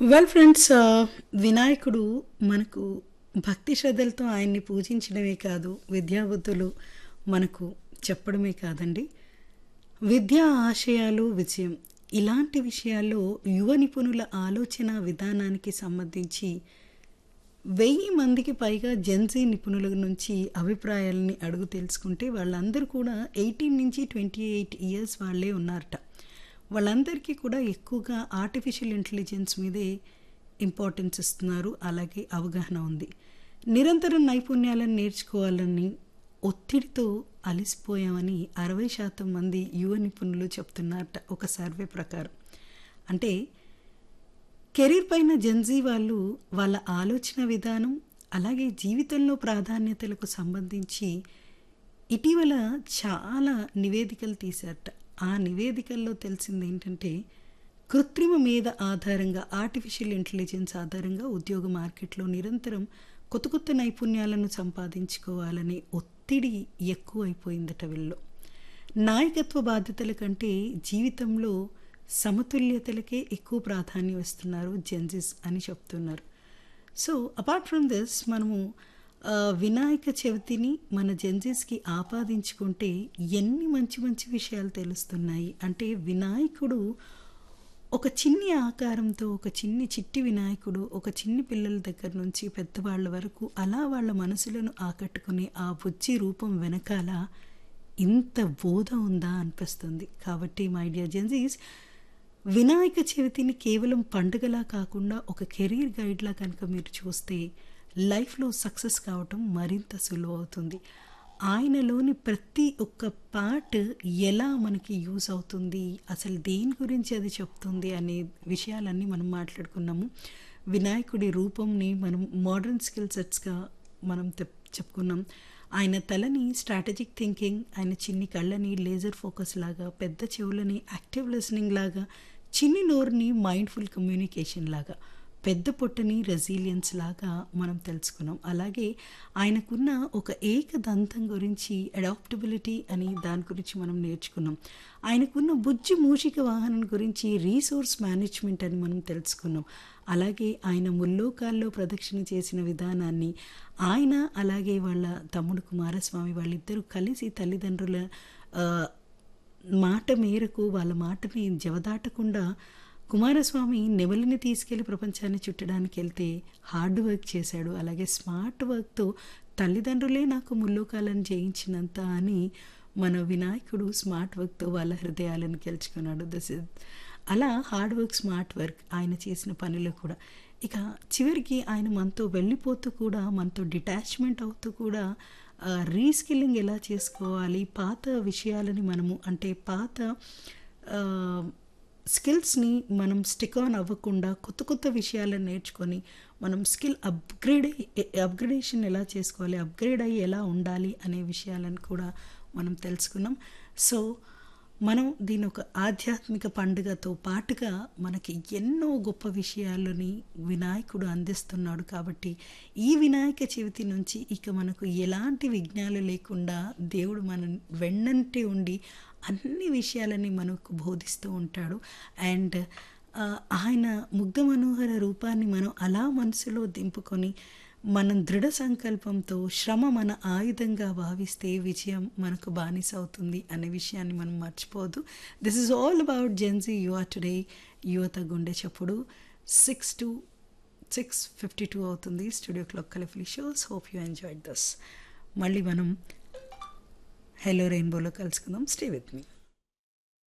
well friends వినాయకుడు మనకు భక్తి శ్రద్ధలతో ఆయన్ని పూజించడమే కాదు విద్యాబుద్ధులు మనకు చెప్పడమే కాదండి విద్యా ఆశయాలు విజయం ఇలాంటి విషయాల్లో యువ నిపుణుల ఆలోచన విధానానికి సంబంధించి వెయ్యి మందికి పైగా జెన్జీ నిపుణుల నుంచి అభిప్రాయాలని అడుగు తెలుసుకుంటే వాళ్ళందరూ కూడా ఎయిటీన్ నుంచి ట్వంటీ ఎయిట్ ఇయర్స్ వాళ్ళే ఉన్నారట వాళ్ళందరికీ కూడా ఎక్కువగా ఆర్టిఫిషియల్ ఇంటెలిజెన్స్ మీదే ఇంపార్టెన్స్ ఇస్తున్నారు అలాగే అవగాహన ఉంది నిరంతరం నైపుణ్యాలను నేర్చుకోవాలని ఒత్తిడితో అలసిపోయామని అరవై శాతం మంది యువ నిపుణులు చెప్తున్నారట ఒక సర్వే ప్రకారం అంటే కెరీర్ పైన జెన్జీ వాళ్ళు వాళ్ళ ఆలోచన విధానం అలాగే జీవితంలో ప్రాధాన్యతలకు సంబంధించి ఇటీవల చాలా నివేదికలు తీశారట ఆ నివేదికల్లో తెలిసింది ఏంటంటే కృత్రిమ మీద ఆధారంగా ఆర్టిఫిషియల్ ఇంటెలిజెన్స్ ఆధారంగా ఉద్యోగ మార్కెట్లో నిరంతరం కొత్త కొత్త నైపుణ్యాలను సంపాదించుకోవాలనే ఒత్తిడి ఎక్కువైపోయిందట వీళ్ళు నాయకత్వ బాధ్యతల కంటే జీవితంలో సమతుల్యతలకే ఎక్కువ ప్రాధాన్యం ఇస్తున్నారు జెన్జిస్ అని చెప్తున్నారు సో అపార్ట్ ఫ్రమ్ దిస్ మనము వినాయక చవితిని మన జెన్జిస్కి ఆపాదించుకుంటే ఎన్ని మంచి మంచి విషయాలు తెలుస్తున్నాయి అంటే వినాయకుడు ఒక చిన్ని ఆకారంతో ఒక చిన్ని చిట్టి వినాయకుడు ఒక చిన్ని పిల్లల దగ్గర నుంచి పెద్దవాళ్ళ వరకు అలా వాళ్ళ మనసులను ఆకట్టుకునే ఆ బుజ్జి రూపం వెనకాల ఇంత బోధ ఉందా అనిపిస్తుంది కాబట్టి మై డియర్ జెన్జీస్ వినాయక చవితిని కేవలం పండుగలా కాకుండా ఒక కెరీర్ గైడ్లా కనుక మీరు చూస్తే లైఫ్లో సక్సెస్ కావటం మరింత సులువు అవుతుంది ఆయనలోని ప్రతి ఒక్క పార్ట్ ఎలా మనకి యూస్ అవుతుంది అసలు దేని గురించి అది చెప్తుంది అనే విషయాలన్నీ మనం మాట్లాడుకున్నాము వినాయకుడి రూపంని మనం మోడర్న్ స్కిల్ సెట్స్గా మనం చెప్పుకున్నాం ఆయన తలని స్ట్రాటజిక్ థింకింగ్ ఆయన చిన్ని కళ్ళని లేజర్ ఫోకస్ లాగా పెద్ద చెవులని యాక్టివ్ లిసనింగ్ లాగా చిన్ని నోరుని మైండ్ఫుల్ కమ్యూనికేషన్ లాగా పెద్ద పొట్టని రెసిలియన్స్ లాగా మనం తెలుసుకున్నాం అలాగే ఆయనకున్న ఒక ఏకదంతం గురించి అడాప్టబిలిటీ అని దాని గురించి మనం నేర్చుకున్నాం ఆయనకున్న బుజ్జి మూషిక వాహనం గురించి రీసోర్స్ మేనేజ్మెంట్ అని మనం తెలుసుకున్నాం అలాగే ఆయన ముల్లోకాల్లో ప్రదక్షిణ చేసిన విధానాన్ని ఆయన అలాగే వాళ్ళ తమ్ముడు కుమారస్వామి వాళ్ళిద్దరూ కలిసి తల్లిదండ్రుల మాట మేరకు వాళ్ళ మాటని జవదాటకుండా కుమారస్వామి నెమలిని తీసుకెళ్లి ప్రపంచాన్ని చుట్టడానికి వెళ్తే హార్డ్ వర్క్ చేశాడు అలాగే స్మార్ట్ వర్క్తో తల్లిదండ్రులే నాకు ముల్లోకాలను జయించినంత అని మన వినాయకుడు స్మార్ట్ వర్క్తో వాళ్ళ హృదయాలను గెలుచుకున్నాడు దిస్ ఇస్ అలా హార్డ్ వర్క్ స్మార్ట్ వర్క్ ఆయన చేసిన పనిలో కూడా ఇక చివరికి ఆయన మనతో వెళ్ళిపోతూ కూడా మనతో డిటాచ్మెంట్ అవుతూ కూడా రీస్కిల్లింగ్ ఎలా చేసుకోవాలి పాత విషయాలని మనము అంటే పాత స్కిల్స్ని మనం స్టిక్ ఆన్ అవ్వకుండా కొత్త కొత్త విషయాలను నేర్చుకొని మనం స్కిల్ అప్గ్రేడ్ అప్గ్రేడేషన్ ఎలా చేసుకోవాలి అప్గ్రేడ్ అయ్యి ఎలా ఉండాలి అనే విషయాలను కూడా మనం తెలుసుకున్నాం సో మనం దీని ఒక ఆధ్యాత్మిక పండుగతో పాటుగా మనకి ఎన్నో గొప్ప విషయాలని వినాయకుడు అందిస్తున్నాడు కాబట్టి ఈ వినాయక చవితి నుంచి ఇక మనకు ఎలాంటి విఘ్నాలు లేకుండా దేవుడు మన వెన్నంటి ఉండి అన్ని విషయాలని మనకు బోధిస్తూ ఉంటాడు అండ్ ఆయన ముగ్ధ మనోహర రూపాన్ని మనం అలా మనసులో దింపుకొని మనం దృఢ సంకల్పంతో శ్రమ మన ఆయుధంగా భావిస్తే విజయం మనకు బానిస అవుతుంది అనే విషయాన్ని మనం మర్చిపోవద్దు this is all about Gen Z your today యువత గుండె చప్పుడు six two six fifty two అవుతుంది స్టూడియో క్లాక్ కలిఫిలీ shows hope you enjoyed this మళ్ళీ మనం హెలో రెయిన్బోలో కలుసుకుందాం స్టే విత్ మీ